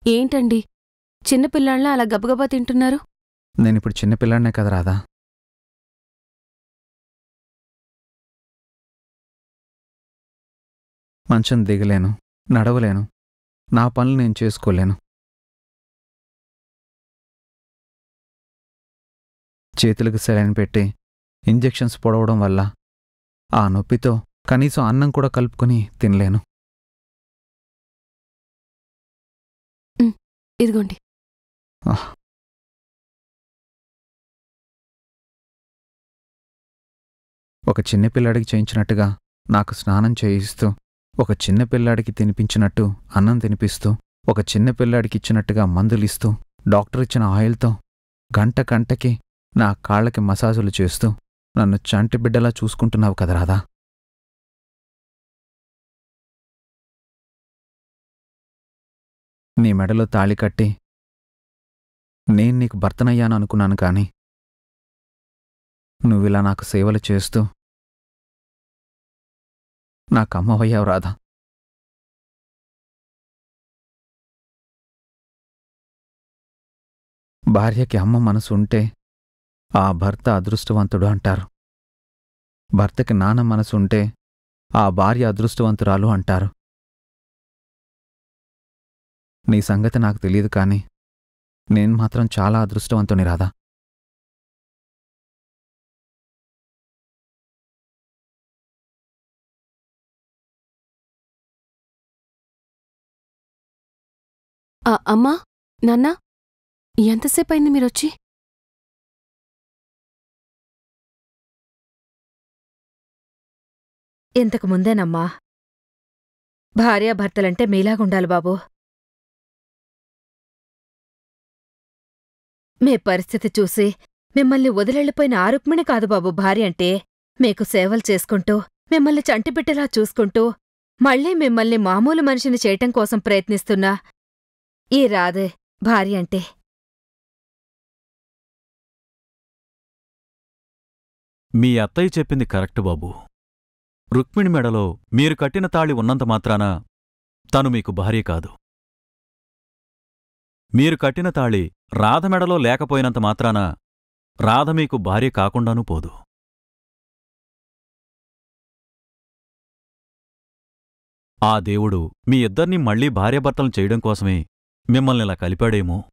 ఏంటండి చిన్నపిల్లాళ్ళ అలా గబగబా తింటున్నారు నేనిప్పుడు చిన్నపిల్లాడినే కదా రాధా మంచం దిగలేను నడవలేను నా పనులు నేను చేసుకోలేను చేతులకు సెలైన్ పెట్టి ఇంజెక్షన్స్ పొడవడం వల్ల ఆ నొప్పితో కనీసం అన్నం కూడా కలుపుకొని తినలేను ఇదిగోండి ఒక చిన్న పిల్లాడికి చేయించినట్టుగా నాకు స్నానం చేయిస్తూ ఒక చిన్న పిల్లాడికి తినిపించినట్టు అన్నం తినిపిస్తూ ఒక చిన్న పిల్లాడికి ఇచ్చినట్టుగా మందులిస్తూ డాక్టర్ ఇచ్చిన ఆయిల్తో గంట గంటకి నా కాళ్ళకి మసాజులు చేస్తూ నన్ను చంటి బిడ్డలా చూసుకుంటున్నావు కదా రాధా నీ మెడలో తాళి కట్టి నేను నీకు భర్తనయ్యాను అనుకున్నాను కానీ నువ్విలా నాకు సేవలు చేస్తూ నాకు అమ్మవయ్యావు రాధా భార్యకి అమ్మ మనసు ఉంటే ఆ భర్త అదృష్టవంతుడు అంటారు భర్తకి నాన్న మనసు ఉంటే ఆ భార్య అదృష్టవంతురాలు అంటారు నీ సంగతి నాకు తెలియదు కానీ నేను మాత్రం చాలా అదృష్టవంతుని రాధా ఆ, అమ్మా నాన్న ఎంతసేపు అయింది మీరొచ్చి ఇంతకు ముందేనమ్మా భార్యాభర్తలంటే మీలాగుండాలి బాబు మీ పరిస్థితి చూసి మిమ్మల్ని వదిలెళ్ళిపోయిన ఆ రుక్మిణి కాదు బాబు భార్య అంటే మీకు సేవలు చేసుకుంటూ మిమ్మల్ని చంటిబిట్టలా చూసుకుంటూ మళ్ళీ మిమ్మల్ని మామూలు మనిషిని చేయటం కోసం ప్రయత్నిస్తున్నా ఈ రాధే భార్య అంటే మీ అత్తయ్య చెప్పింది కరెక్ట్ బాబు రుక్మిణి మెడలో మీరు కట్టిన తాళి ఉన్నంత మాత్రాన తను మీకు భార్య కాదు మీరు కట్టిన తాళి రాధ మెడలో లేకపోయినంత మాత్రాన రాధ మీకు భార్య కాకుండానూ పోదు ఆ దేవుడు మీ ఇద్దర్నీ మళ్లీ భార్యాభర్తలు చేయడం కోసమే మిమ్మల్నిలా కలిపాడేమో